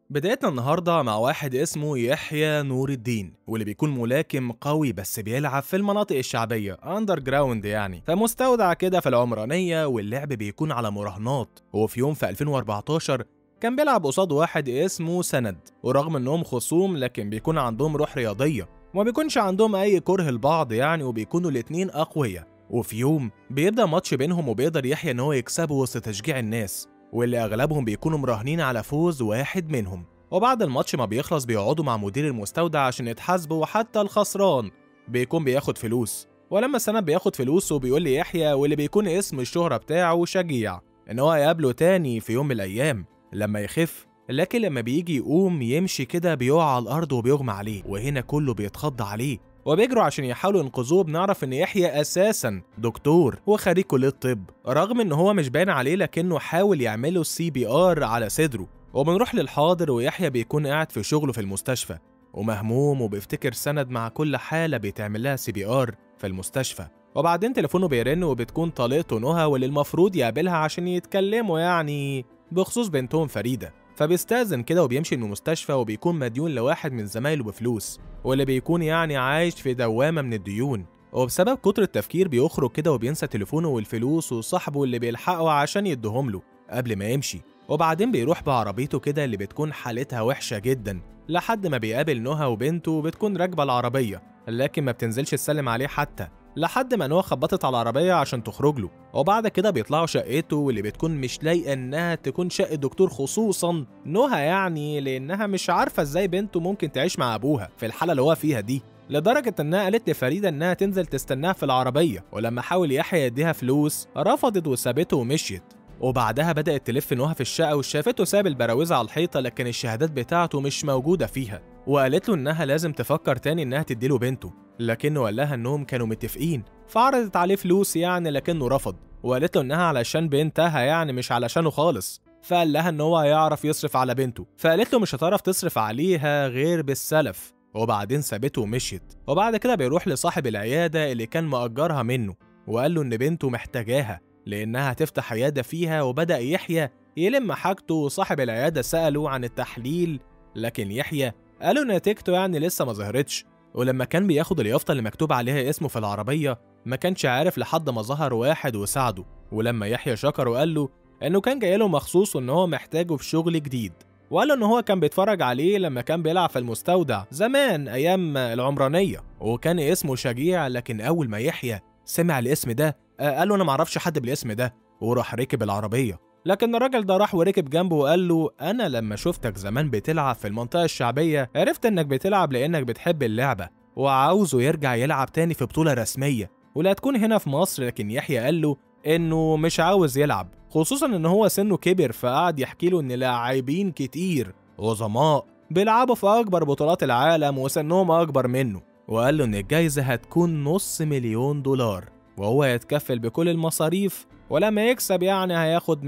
بدايتنا النهاردة مع واحد اسمه يحيى نور الدين واللي بيكون ملاكم قوي بس بيلعب في المناطق الشعبية أندر جراوند يعني فمستودع كده في العمرانية واللعب بيكون على مراهنات وفي يوم في 2014 كان بيلعب قصاد واحد اسمه سند ورغم انهم خصوم لكن بيكون عندهم روح رياضية وما بيكونش عندهم أي كره لبعض يعني وبيكونوا الاتنين أقوياء وفي يوم بيبدأ ماتش بينهم وبيقدر يحيى إن هو يكسبه وسط تشجيع الناس واللي أغلبهم بيكونوا مراهنين على فوز واحد منهم وبعد الماتش ما بيخلص بيقعدوا مع مدير المستودع عشان يتحاسبوا وحتى الخسران بيكون بياخد فلوس ولما سند بياخد فلوسه بيقول لي يحيى واللي بيكون اسم الشهرة بتاعه شجيع إن هو يقابله تاني في يوم من الأيام لما يخف لكن لما بيجي يقوم يمشي كده بيقع على الأرض وبيغمى عليه وهنا كله بيتخض عليه وبيجروا عشان يحاولوا ينقذوه بنعرف ان يحيى اساسا دكتور وخريج كليه طب رغم ان هو مش باين عليه لكنه حاول يعمله سي بي ار على صدره وبنروح للحاضر ويحيى بيكون قاعد في شغله في المستشفى ومهموم وبيفتكر سند مع كل حاله بيتعمل لها سي بي ار في المستشفى وبعدين تليفونه بيرن وبتكون طليقته نهى واللي المفروض يقابلها عشان يتكلموا يعني بخصوص بنتهم فريده فبيستأذن كده وبيمشي من المستشفى وبيكون مديون لواحد من زمايله بفلوس واللي بيكون يعني عايش في دوامة من الديون وبسبب كتر التفكير بيخرج كده وبينسى تليفونه والفلوس وصاحبه اللي بيلحقه عشان يديهم له قبل ما يمشي وبعدين بيروح بعربيته كده اللي بتكون حالتها وحشة جدا لحد ما بيقابل نهى وبنته بتكون راكبة العربية لكن ما بتنزلش تسلم عليه حتى لحد ما نوى خبطت على العربية عشان تخرج له وبعد كده بيطلعوا شقته واللي بتكون مش لايقة انها تكون شقة دكتور خصوصا نهى يعني لانها مش عارفة ازاي بنته ممكن تعيش مع ابوها في الحالة اللي هو فيها دي لدرجة انها قالت لفريدة انها تنزل تستناها في العربية ولما حاول يحيى يديها فلوس رفضت وسابته ومشيت وبعدها بدأت تلف نهى في الشقة وشافته ساب البراويز على الحيطة لكن الشهادات بتاعته مش موجودة فيها وقالت له انها لازم تفكر تاني انها تديله بنته لكنه قال لها انهم كانوا متفقين فعرضت عليه فلوس يعني لكنه رفض وقالت له انها علشان بنتها يعني مش علشانه خالص فقال لها ان هو هيعرف يصرف على بنته فقالت له مش هتعرف تصرف عليها غير بالسلف وبعدين سابته ومشيت وبعد كده بيروح لصاحب العيادة اللي كان مأجرها منه وقال له ان بنته محتاجاها لانها هتفتح عيادة فيها وبدأ يحيى يلم حاجته وصاحب العيادة سأله عن التحليل لكن يحيى قالوا نتيجته يعني لسه ما ظهرتش ولما كان بياخد اليافطة اللي مكتوب عليها اسمه في العربية ما كانش عارف لحد ما ظهر واحد وساعده ولما يحيى شكره وقال له انه كان جاي له مخصوص وان هو محتاجه في شغل جديد وقال له ان هو كان بيتفرج عليه لما كان بيلعب في المستودع زمان ايام العمرانية وكان اسمه شجيع لكن اول ما يحيى سمع الاسم ده قال له انا معرفش حد بالاسم ده وراح ركب العربية لكن الراجل ده راح وركب جنبه وقال له انا لما شفتك زمان بتلعب في المنطقة الشعبية عرفت انك بتلعب لانك بتحب اللعبة وعاوزه يرجع يلعب تاني في بطولة رسمية ولا تكون هنا في مصر لكن يحيى قال له انه مش عاوز يلعب خصوصا ان هو سنه كبر فقعد يحكي له ان لاعبين كتير عظماء بيلعبوا في اكبر بطولات العالم وسنهم اكبر منه وقال له ان الجايزة هتكون نص مليون دولار وهو يتكفل بكل المصاريف ولما يكسب يعني هياخد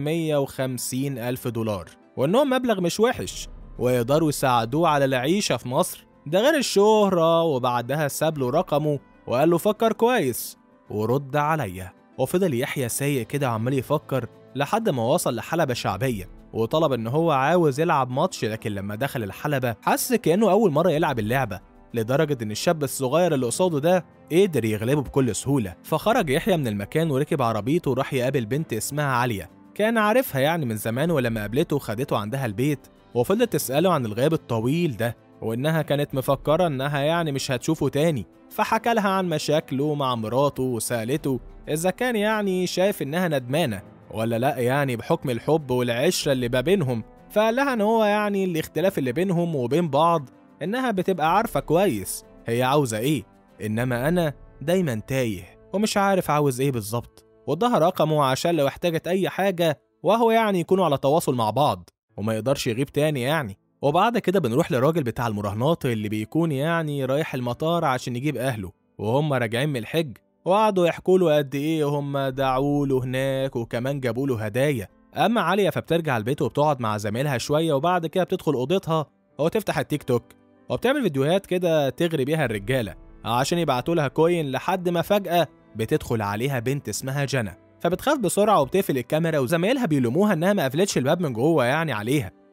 150 ألف دولار وإنهم مبلغ مش وحش ويقدروا يساعدوه على العيشة في مصر ده غير الشهرة وبعدها ساب له رقمه وقال له فكر كويس ورد عليا وفضل يحيى سايق كده عمال يفكر لحد ما وصل لحلبة شعبية وطلب ان هو عاوز يلعب ماتش لكن لما دخل الحلبة حس كأنه أول مرة يلعب اللعبة لدرجة إن الشاب الصغير اللي قصاده ده قدر يغلبه بكل سهولة فخرج يحيى من المكان وركب عربيته وراح يقابل بنت اسمها عالية كان عارفها يعني من زمان ولما قابلته خدته عندها البيت وفضلت تسأله عن الغياب الطويل ده وإنها كانت مفكرة إنها يعني مش هتشوفه تاني فحكى لها عن مشاكله مع مراته وسألته إذا كان يعني شايف إنها ندمانة ولا لأ يعني بحكم الحب والعشرة اللي ما بينهم فقال لها إن هو يعني الاختلاف اللي بينهم وبين بعض إنها بتبقى عارفة كويس هي عاوزة إيه إنما أنا دايما تايه ومش عارف عاوز إيه بالظبط واداها رقمه عشان لو احتاجت أي حاجة وهو يعني يكونوا على تواصل مع بعض وما يقدرش يغيب تاني يعني وبعد كده بنروح للراجل بتاع المراهنات اللي بيكون يعني رايح المطار عشان يجيب أهله وهم راجعين من الحج وقعدوا يحكوا له قد إيه هم دعوا له هناك وكمان جابوا له هدايا أما عالية فبترجع البيت وبتقعد مع زميلها شوية وبعد كده بتدخل أوضتها وتفتح التيك توك وبتعمل فيديوهات كده تغري بيها الرجالة عشان يبعتوا لها كوين لحد ما فجأة بتدخل عليها بنت اسمها جنى فبتخاف بسرعة وبتقفل الكاميرا وزمايلها بيلوموها إنها ما قفلتش الباب من جوه يعني عليها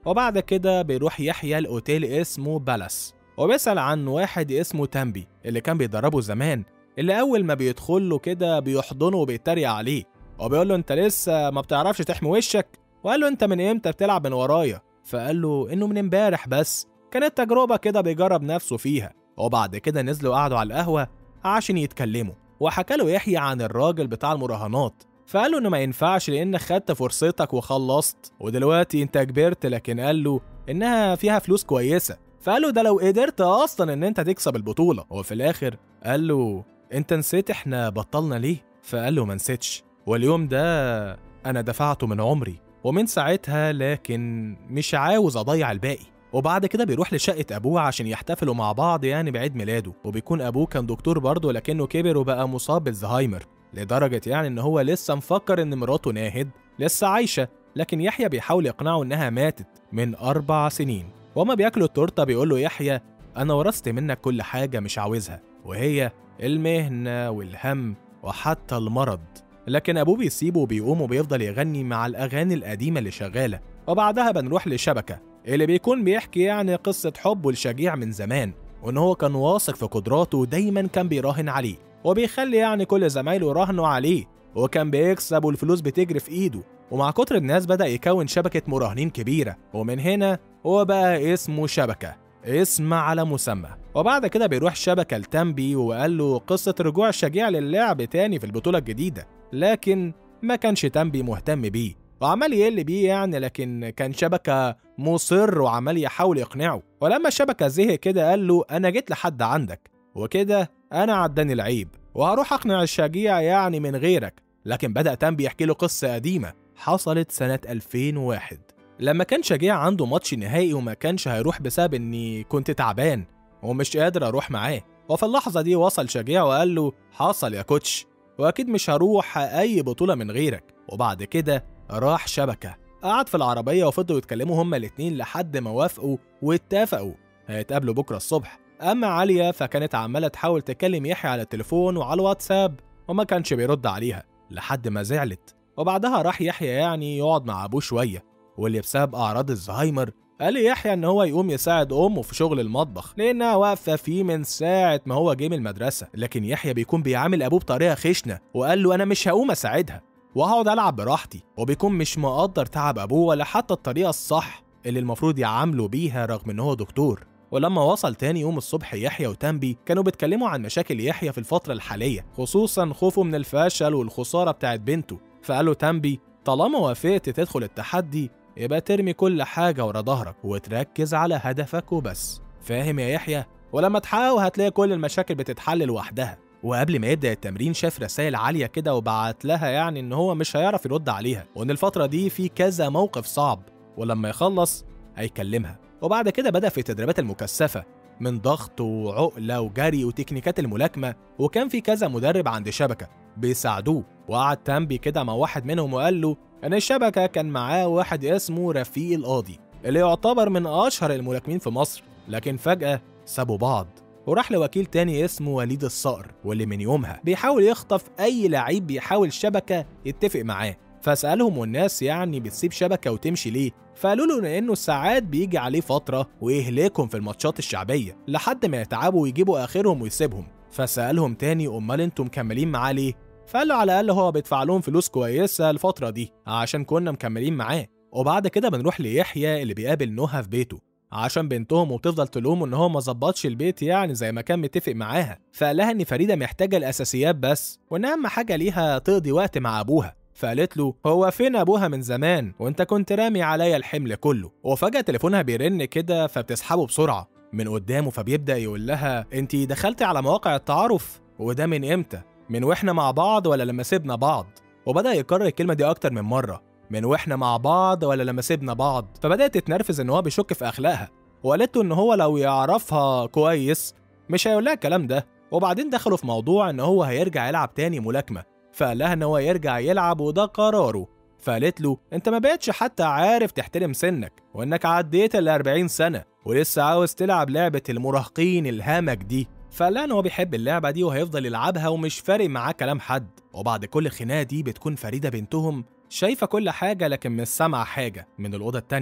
وبعد كده بيروح يحيى الأوتيل اسمه بالاس وبيسأل عن واحد اسمه تامبي اللي كان بيدربه زمان اللي أول ما بيدخل له كده بيحضنه وبيتريق عليه وبيقول له أنت لسه ما بتعرفش تحمي وشك وقال له أنت من إمتى بتلعب من ورايا فقال له إنه من امبارح بس كانت تجربة كده بيجرب نفسه فيها وبعد كده نزلوا قعدوا على القهوة عشان يتكلموا وحكى له يحيى عن الراجل بتاع المراهنات فقال له انه ما ينفعش لانك خدت فرصتك وخلصت ودلوقتي انت كبرت لكن قال له انها فيها فلوس كويسه فقال له ده لو قدرت اصلا ان انت تكسب البطوله وفي الاخر قال له انت نسيت احنا بطلنا ليه فقال له ما نسيتش واليوم ده انا دفعته من عمري ومن ساعتها لكن مش عاوز اضيع الباقي وبعد كده بيروح لشقة أبوه عشان يحتفلوا مع بعض يعني بعيد ميلاده وبيكون أبوه كان دكتور برضه لكنه كبر وبقى مصاب بالزهايمر لدرجة يعني إن هو لسه مفكر إن مراته ناهد لسه عايشة لكن يحيى بيحاول يقنعه إنها ماتت من أربع سنين وهما بياكلوا التورتة بيقول له يحيى أنا ورثت منك كل حاجة مش عاوزها وهي المهنة والهم وحتى المرض لكن أبوه بيسيبه وبيقوم وبيفضل يغني مع الأغاني القديمة اللي شغالة وبعدها بنروح لشبكة اللي بيكون بيحكي يعني قصة حبه لشجيع من زمان وإن هو كان واثق في قدراته ودايما كان بيراهن عليه وبيخلي يعني كل زمايله يراهنوا عليه وكان بيكسب والفلوس بتجري في إيده ومع كتر الناس بدأ يكون شبكة مراهنين كبيرة ومن هنا هو بقى اسمه شبكة اسم على مسمى وبعد كده بيروح شبكة لتامبي وقال له قصة رجوع الشجيع للعب تاني في البطولة الجديدة لكن ما كانش تامبي مهتم بيه وعمال يقل بيه يعني لكن كان شبكة مصر وعمال يحاول يقنعه ولما شبكة زهق كده قال له أنا جيت لحد عندك وكده أنا عداني العيب وهروح أقنع الشجيع يعني من غيرك لكن بدأ تامبي يحكي له قصة قديمة حصلت سنة 2001 لما كان شجيع عنده ماتش نهائي وما كانش هيروح بسبب اني كنت تعبان ومش قادر اروح معاه وفي اللحظة دي وصل شجيع وقال له حصل يا كوتش واكيد مش هروح اي بطولة من غيرك وبعد كده راح شبكة قعد في العربية وفضلوا يتكلموا هما الاتنين لحد ما وافقوا واتفقوا هيتقابلوا بكرة الصبح أما عالية فكانت عمالة تحاول تكلم يحيى على التليفون وعلى الواتساب وما كانش بيرد عليها لحد ما زعلت وبعدها راح يحيى يعني يقعد مع أبوه شوية واللي بسبب أعراض الزهايمر قال لي يحيى إن هو يقوم يساعد أمه في شغل المطبخ لأنها واقفة فيه من ساعة ما هو جه من المدرسة لكن يحيى بيكون بيعامل أبوه بطريقة خشنة وقال له أنا مش هقوم أساعدها وهقعد ألعب براحتي وبيكون مش مقدر تعب أبوه ولا حتى الطريقة الصح اللي المفروض يعامله بيها رغم إن هو دكتور ولما وصل تاني يوم الصبح يحيى وتامبي كانوا بيتكلموا عن مشاكل يحيى في الفترة الحالية خصوصا خوفه من الفشل والخسارة بتاعت بنته فقال له تامبي طالما وافقت تدخل التحدي يبقى ترمي كل حاجة ورا ظهرك وتركز على هدفك وبس فاهم يا يحيى ولما تحاول هتلاقي كل المشاكل بتتحل لوحدها وقبل ما يبدا التمرين شاف رسائل عاليه كده وبعت لها يعني ان هو مش هيعرف يرد عليها وان الفتره دي في كذا موقف صعب ولما يخلص هيكلمها وبعد كده بدا في التدريبات المكثفه من ضغط وعقله وجري وتكنيكات الملاكمه وكان في كذا مدرب عند شبكه بيساعدوه وقعد تامبي كده مع واحد منهم وقال له ان الشبكه كان معاه واحد اسمه رفيق القاضي اللي يعتبر من اشهر الملاكمين في مصر لكن فجاه سابوا بعض وراح لوكيل تاني اسمه وليد الصقر واللي من يومها بيحاول يخطف اي لعيب بيحاول شبكه يتفق معاه فسالهم والناس يعني بتسيب شبكه وتمشي ليه فقالوا له انه ساعات بيجي عليه فتره ويهلكهم في الماتشات الشعبيه لحد ما يتعبوا ويجيبوا اخرهم ويسيبهم فسالهم تاني امال انتم مكملين معاه ليه فقال له على الاقل هو بيدفع لهم فلوس كويسه الفتره دي عشان كنا مكملين معاه وبعد كده بنروح ليحيى اللي بيقابل نهى في بيته عشان بنتهم وبتفضل تلومه ان هو ما ظبطش البيت يعني زي ما كان متفق معاها فقال لها ان فريده محتاجه الاساسيات بس وان اهم حاجه ليها تقضي وقت مع ابوها فقالت له هو فين ابوها من زمان وانت كنت رامي عليا الحمل كله وفجاه تليفونها بيرن كده فبتسحبه بسرعه من قدامه فبيبدا يقول لها انت دخلتي على مواقع التعارف وده من امتى من واحنا مع بعض ولا لما سيبنا بعض وبدا يكرر الكلمه دي اكتر من مره من واحنا مع بعض ولا لما سيبنا بعض فبدات تتنرفز ان هو بيشك في اخلاقها وقالت له ان هو لو يعرفها كويس مش هيقول لها الكلام ده وبعدين دخلوا في موضوع ان هو هيرجع يلعب تاني ملاكمه فقال لها ان هو يرجع يلعب وده قراره فقالت له انت ما بقتش حتى عارف تحترم سنك وانك عديت ال 40 سنه ولسه عاوز تلعب لعبه المراهقين الهمج دي فقال لها ان هو بيحب اللعبه دي وهيفضل يلعبها ومش فارق معاه كلام حد وبعد كل خناقه دي بتكون فريده بنتهم شايفه كل حاجه لكن مش سامعه حاجه من الاوضه التانيه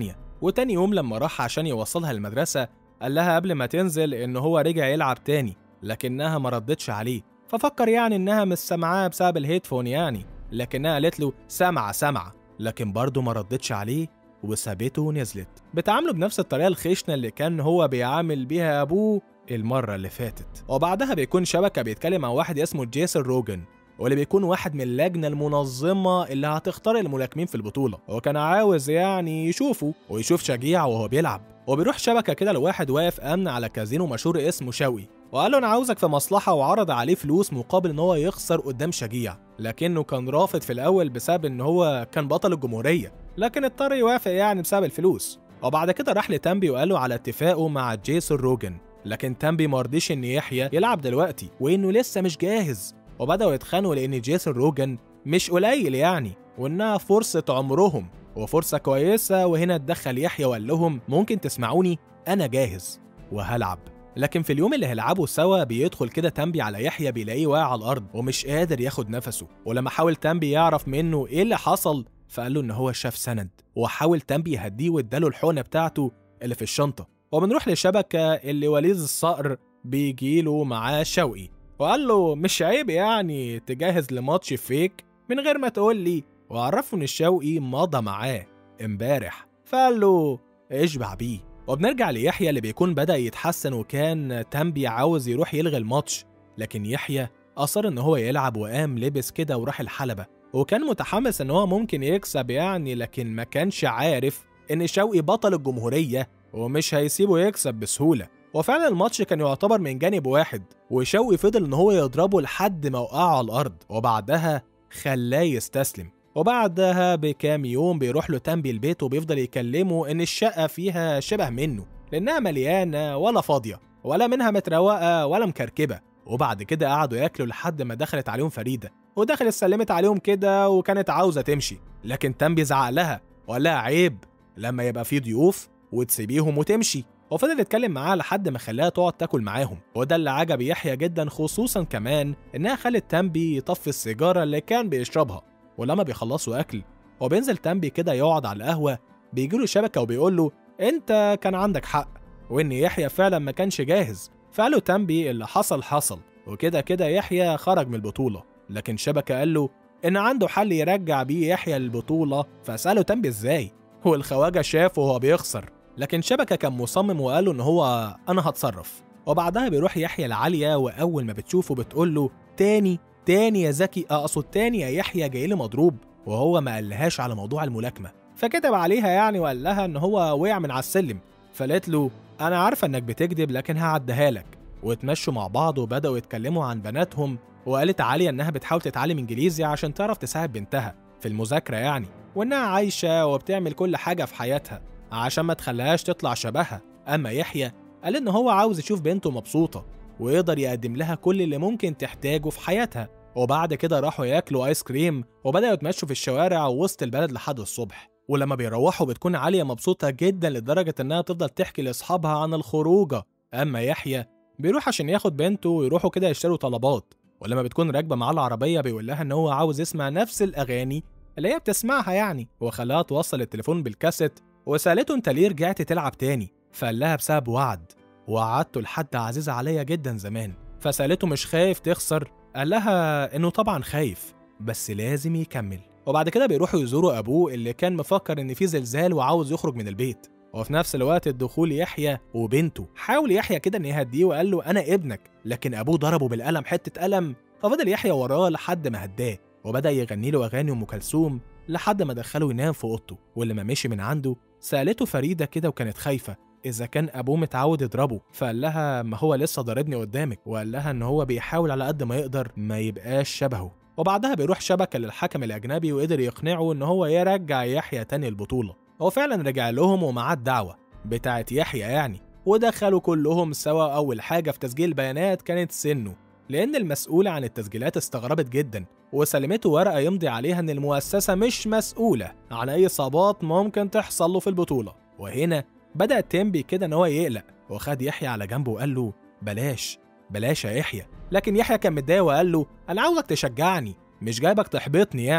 وتاني يوم لما راح عشان يوصلها المدرسة قال لها قبل ما تنزل إن هو رجع يلعب تاني لكنها ما ردتش عليه ففكر يعني إنها مش سامعاه بسبب الهيدفون يعني لكنها قالت له سامعة سامعة لكن برضه ما ردتش عليه وسابته ونزلت بتعامله بنفس الطريقة الخشنة اللي كان هو بيعامل بيها أبوه المرة اللي فاتت وبعدها بيكون شبكة بيتكلم مع واحد اسمه جيسون روجن واللي بيكون واحد من اللجنة المنظمة اللي هتختار الملاكمين في البطولة هو كان عاوز يعني يشوفه ويشوف شجيع وهو بيلعب وبيروح شبكة كده لواحد واقف أمن على كازينو مشهور اسمه شوي وقال له أنا عاوزك في مصلحة وعرض عليه فلوس مقابل إن هو يخسر قدام شجيع لكنه كان رافض في الأول بسبب إن هو كان بطل الجمهورية لكن اضطر يوافق يعني بسبب الفلوس وبعد كده راح لتامبي وقال له على اتفاقه مع جيسون روجن لكن تامبي مرضيش ان يحيى يلعب دلوقتي وانه لسه مش جاهز وبداوا يتخانقوا لان جيسون روجن مش قليل يعني وانها فرصه عمرهم وفرصه كويسه وهنا اتدخل يحيى وقال لهم ممكن تسمعوني انا جاهز وهلعب لكن في اليوم اللي هيلعبوا سوا بيدخل كده تامبي على يحيى بيلاقيه واقع على الارض ومش قادر ياخد نفسه ولما حاول تامبي يعرف منه ايه اللي حصل فقال له ان هو شاف سند وحاول تامبي يهديه واداله الحقنه بتاعته اللي في الشنطه وبنروح لشبكه اللي وليد الصقر بيجيله معاه شوقي وقال له مش عيب يعني تجهز لماتش فيك من غير ما تقول لي وعرفه ان الشوقي مضى معاه امبارح فقال له اشبع بيه وبنرجع ليحيى اللي بيكون بدأ يتحسن وكان تامبي عاوز يروح يلغي الماتش لكن يحيى أصر إن هو يلعب وقام لبس كده وراح الحلبة وكان متحمس إن هو ممكن يكسب يعني لكن ما كانش عارف إن شوقي بطل الجمهورية ومش هيسيبه يكسب بسهولة وفعلا الماتش كان يعتبر من جانب واحد وشوقي فضل إن هو يضربه لحد ما وقعه على الأرض وبعدها خلاه يستسلم وبعدها بكام يوم بيروح له تامبي البيت وبيفضل يكلمه إن الشقة فيها شبه منه لأنها مليانة ولا فاضية ولا منها متروقة ولا مكركبة وبعد كده قعدوا ياكلوا لحد ما دخلت عليهم فريدة ودخلت سلمت عليهم كده وكانت عاوزة تمشي لكن تامبي زعق لها وقال لها عيب لما يبقى في ضيوف وتسيبيهم وتمشي وفضل يتكلم معاها لحد ما خلاها تقعد تاكل معاهم وده اللي عجب يحيى جدا خصوصا كمان انها خلت تامبي يطفي السيجاره اللي كان بيشربها ولما بيخلصوا اكل وبينزل تامبي كده يقعد على القهوه بيجيله شبكه وبيقول له انت كان عندك حق وان يحيى فعلا ما كانش جاهز فقاله تامبي اللي حصل حصل وكده كده يحيى خرج من البطوله لكن شبكه قال له ان عنده حل يرجع بيه يحيى للبطوله فساله تامبي ازاي والخواجه شافه وهو بيخسر لكن شبكة كان مصمم وقال له إن هو أنا هتصرف وبعدها بيروح يحيى لعالية وأول ما بتشوفه بتقول له تاني تاني يا زكي أقصد تاني يا يحيى جاي لي مضروب وهو ما قالهاش على موضوع الملاكمة فكتب عليها يعني وقال لها إن هو وقع من على السلم فقالت له أنا عارفة إنك بتكذب لكن هعديها لك واتمشوا مع بعض وبدأوا يتكلموا عن بناتهم وقالت عالية إنها بتحاول تتعلم إنجليزي عشان تعرف تساعد بنتها في المذاكرة يعني وإنها عايشة وبتعمل كل حاجة في حياتها عشان ما تخليهاش تطلع شبهها أما يحيى قال إن هو عاوز يشوف بنته مبسوطة ويقدر يقدم لها كل اللي ممكن تحتاجه في حياتها وبعد كده راحوا ياكلوا آيس كريم وبدأوا يتمشوا في الشوارع وسط البلد لحد الصبح ولما بيروحوا بتكون عالية مبسوطة جدا لدرجة إنها تفضل تحكي لأصحابها عن الخروجة أما يحيى بيروح عشان ياخد بنته ويروحوا كده يشتروا طلبات ولما بتكون راكبة معاه العربية بيقول لها إن هو عاوز يسمع نفس الأغاني اللي هي بتسمعها يعني وخلاها توصل التليفون بالكاسيت وسألته انت ليه رجعت تلعب تاني فقال لها بسبب وعد وعدته لحد عزيز عليا جدا زمان فسألته مش خايف تخسر قال لها انه طبعا خايف بس لازم يكمل وبعد كده بيروحوا يزوروا ابوه اللي كان مفكر ان في زلزال وعاوز يخرج من البيت وفي نفس الوقت الدخول يحيى وبنته حاول يحيى كده ان يهديه وقال له انا ابنك لكن ابوه ضربه بالقلم حته قلم ففضل يحيى وراه لحد ما هداه وبدا يغني له اغاني ام كلثوم لحد ما دخله ينام في اوضته ولما مشي من عنده سالته فريده كده وكانت خايفه اذا كان ابوه متعود يضربه فقال لها ما هو لسه ضاربني قدامك وقال لها ان هو بيحاول على قد ما يقدر ما يبقاش شبهه وبعدها بيروح شبكه للحكم الاجنبي وقدر يقنعه ان هو يرجع يحيى تاني البطوله هو فعلا رجع لهم ومعاه الدعوه بتاعت يحيى يعني ودخلوا كلهم سوا اول حاجه في تسجيل بيانات كانت سنه لأن المسؤولة عن التسجيلات استغربت جدا وسلمته ورقة يمضي عليها إن المؤسسة مش مسؤولة عن أي إصابات ممكن تحصل له في البطولة وهنا بدأ تيمبي كده إن هو يقلق وخد يحيى على جنبه وقال له بلاش بلاش يا يحيى لكن يحيى كان متضايق وقال له أنا عاوزك تشجعني مش جايبك تحبطني يعني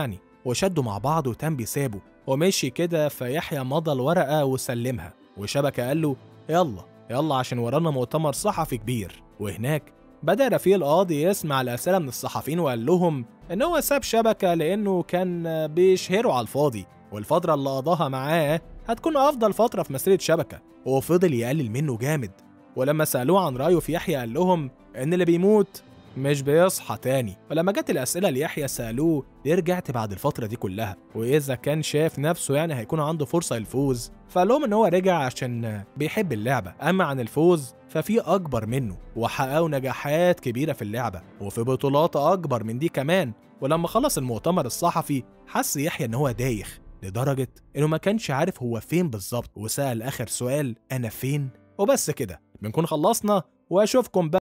وشدوا مع بعض وتم بيسابه ومشي كده فيحيى مضى الورقة وسلمها وشبكة قال له يلا يلا عشان ورانا مؤتمر صحفي كبير وهناك بدأ رفيق القاضي يسمع الأسئلة من الصحفيين وقال لهم إن هو ساب شبكة لأنه كان بيشهره على الفاضي والفترة اللي قضاها معاه هتكون أفضل فترة في مسيرة شبكة وفضل يقلل منه جامد ولما سألوه عن رأيه في يحيى قال لهم إن اللي بيموت مش بيصحى تاني ولما جت الأسئلة ليحيى سألوه ليه رجعت بعد الفترة دي كلها وإذا كان شاف نفسه يعني هيكون عنده فرصة للفوز فقال لهم إن هو رجع عشان بيحب اللعبة أما عن الفوز ففي أكبر منه وحققوا نجاحات كبيرة في اللعبة وفي بطولات أكبر من دي كمان ولما خلص المؤتمر الصحفي حس يحيى إن هو دايخ لدرجة إنه ما كانش عارف هو فين بالظبط وسأل آخر سؤال أنا فين وبس كده بنكون خلصنا وأشوفكم بقى